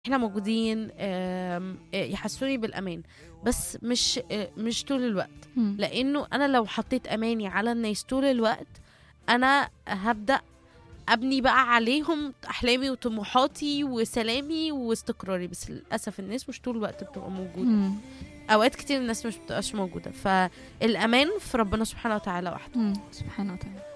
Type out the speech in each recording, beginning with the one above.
إحنا موجودين آمم، آآ يحسّسوني بالأمان، بس مش آآ مش طول الوقت، إمم. لإنه أنا لو حطّيت أماني على الناس طول الوقت، أنا هابدأ أبني بقى عليهم أحلامي وطموحاتي وسلامي واستقراري، بس للأسف الناس مش طول الوقت بتبقى موجودة، إمم. أوقات كتير الناس مش بتبقاش موجودة، فالأمان في ربنا سبحانه وتعالى وحده. إمم، سبحانه وتعالى.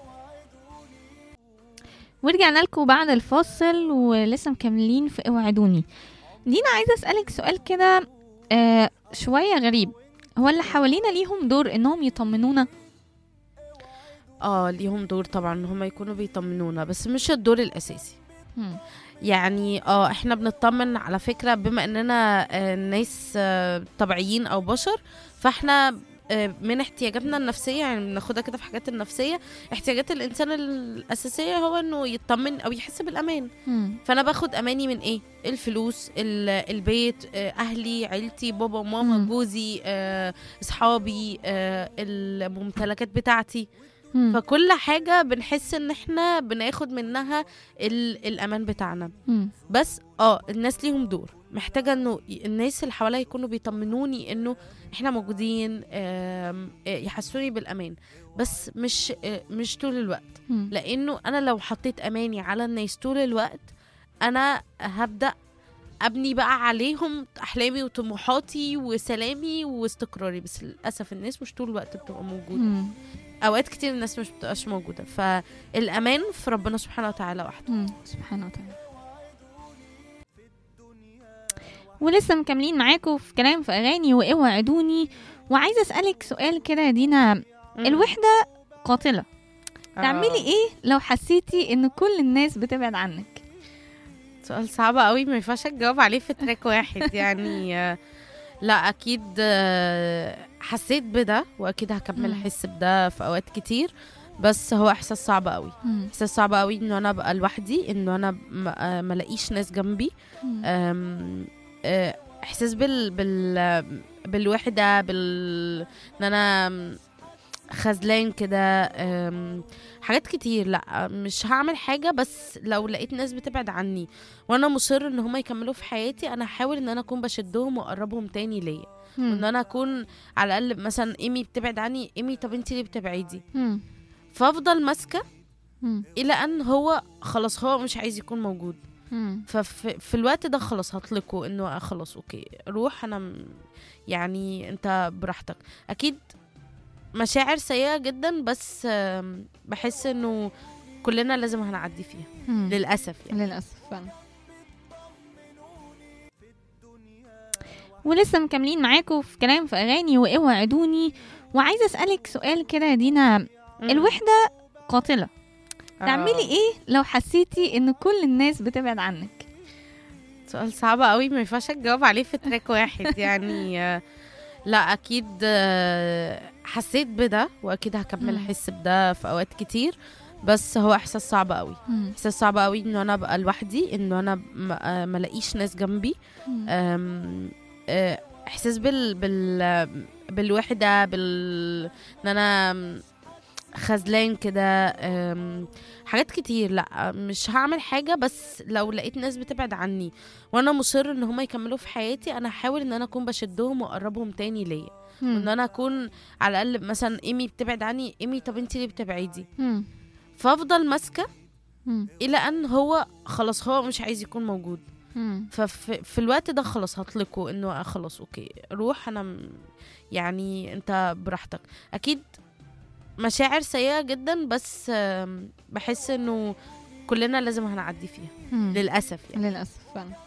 ورجعنا لكم بعد الفاصل ولسه مكملين في اوعدوني. دينا عايزة أسألِك سؤال كده آآ شوية غريب، هو اللي حوالينا ليهم دور إنهم يطمنونا؟ آه، ليهم دور طبعًا إن هم يكونوا بيطمنونا، بس مش الدور الأساسي. إمم. يعني آه، إحنا بنطمن على فكرة بما إننا آآ ناس طبيعيين أو بشر، فإحنا آآ من احتياجاتنا النفسية يعني بناخدها كده في حاجات النفسية، احتياجات الإنسان الأساسية هو إنه يتطمن أو يحس بالأمان، إمم. فأنا باخد أماني من إيه؟ الفلوس، ال البيت، آآ أهلي، عيلتي، بابا وماما، إمم. جوزي، آآ أصحابي، آآ الممتلكات بتاعتي، إمم. فكل حاجة بنحس إن إحنا بناخد منها ال الأمان بتاعنا، إمم. بس آه، الناس ليهم دور، محتاجة إنه ي الناس اللي حواليّا يكونوا بيطمنوني إنه إحنا موجودين آمم، آآ يحسّسوني بالأمان، بس مش آآ مش طول الوقت، إمم. لإنه أنا لو حطّيت أماني على الناس طول الوقت، أنا هابدأ أبني بقى عليهم أحلامي وطموحاتي وسلامي واستقراري، بس للأسف الناس مش طول الوقت بتبقى موجودة، إمم. أوقات كتير الناس مش بتبقاش موجودة، فالأمان في ربنا سبحانه وتعالى وحده. إمم، سبحانه وتعالى. ولسه مكملين معاكم في كلام في أغاني واوعدوني، وعايزة أسألِك سؤال كده يا دينا، إمم. الوحدة قاتلة، تعملي آه. إيه لو حسيتِ إن كل الناس بتبعد عنِك؟ سؤال صعب أوي ما ينفعش أجاوب عليه في تراك واحد يعني لأ أكيد حسيت بده وأكيد هاكمّل إمم. أحس بده في أوقات كتير، بس هو إحساس صعب أوي، إمم. إحساس صعب أوي إنه أنا أبقى لوحدي، إنه أنا ما ما ألاقيش ناس جنبي، إمم. آمم، آآ إحساس بال بال بالوحدة، بال إن أنا آمم، خذلان كده، آمم، حاجات كتير لأ، مش هاعمل حاجة بس لو لقيت ناس بتبعد عني وأنا مُصِر إن هم يكمّلوا في حياتي، أنا هاحاول إن أنا أكون باشدّهم وأقرّبهم تاني ليّا، وإن إمم. أنا أكون على الأقل مثلًا إيمي بتبعد عني، إيمي طَب أنتِ ليه بتبعدي؟ إمم. فافضل ماسكة إمم. إلى أن هو خلاص هو مش عايز يكون موجود، إمم. فف في الوقت ده خلاص هاطلقه إنه آه خلاص أوكي، روح أنا م يعني أنت براحتك. أكيد مشاعر سيئة جدًا، بس آمم، باحس إنه كلنا لازم هنعدّي فيها، إمم. للأسف يعني. للأسف فعلًا. ولسه مكملين معاكم في كلام في أغاني واوعدوني، وعايزة أسألِك سؤال كده يا دينا، إمم. الوحدة قاتلة، تعملي آه. إيه لو حسيتِ إن كل الناس بتبعد عنِك؟ سؤال صعب أوي ما ينفعش أجاوب عليه في تراك واحد يعني لأ أكيد حسيت بده وأكيد هاكمّل إمم. أحس بده في أوقات كتير، بس هو إحساس صعب أوي، إمم. إحساس صعب أوي إنه أنا أبقى لوحدي، إنه أنا ما ما ألاقيش ناس جنبي، إمم. آمم، آآ إحساس بال بال بالوحدة، بال إن أنا آمم، خذلان كده، آمم، حاجات كتير لأ، مش هاعمل حاجة بس لو لقيت ناس بتبعد عني وأنا مُصِر إن هم يكمّلوا في حياتي، أنا هاحاول إن أنا أكون باشدّهم وأقرّبهم تاني ليّا، وإن إمم. أنا أكون على الأقل مثلًا إيمي بتبعد عني، إيمي طَب أنتِ ليه بتبعدي؟ إمم. فافضل ماسكة إمم. إلى أن هو خلاص هو مش عايز يكون موجود، إمم. فف في الوقت ده خلاص هاطلقه إنه آه خلاص أوكي، روح أنا م يعني أنت براحتك. أكيد مشاعر سيئة جدًا، بس آمم، باحس إنه كلنا لازم هنعدّي فيها، إمم. للأسف يعني. للأسف فعلًا.